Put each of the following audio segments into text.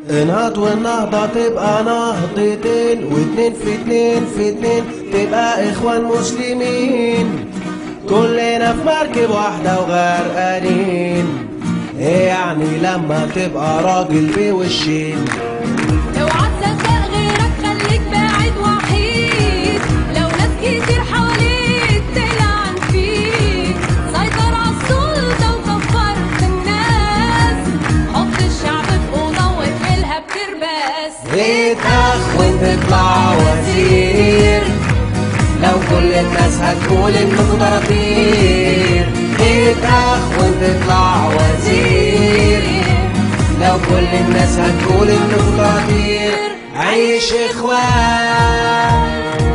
انهض والنهضة تبقى نهضتين واتنين في اتنين في اتنين تبقى اخوان مسلمين كلنا في مركب واحدة وغرقانين ايه يعني لما تبقى راجل بوشين اوعى تصدق غيرك خليك بعيد وحيد لو ناس كتير حواليك تلعن فيك سيطر على السلطة وكفر في الناس حط الشعب في أوضة واقفلها بترباس اتأخ تطلع وزير لو كل الناس هتقول انكم طراطير اتأخ تطلع وزير لو كل الناس هتقول انكم طراطير عيش اخوان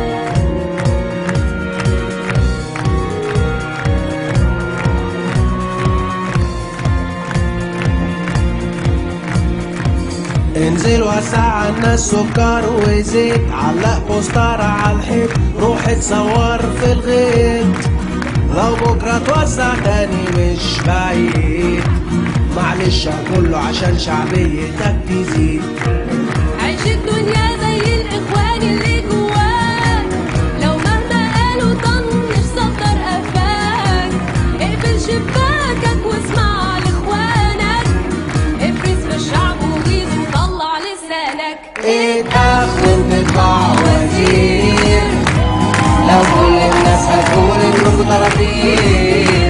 انزل وسع على الناس سكر وزيت علق بوستر على الحيط روح اتصور في الغيط لو بكرة توسع تاني مش بعيد معلش كله عشان شعبيتك تزيد عيش الدنيا زي الإخوان اللي جواك لو مهما قالوا طنش صدر قفاك اقفل شباكك واسمع لإخوانك افرز في الشعب وغيظ وطلع لسانك اتأخر تطلع وزير لو كل الناس هتقول انكم طراطير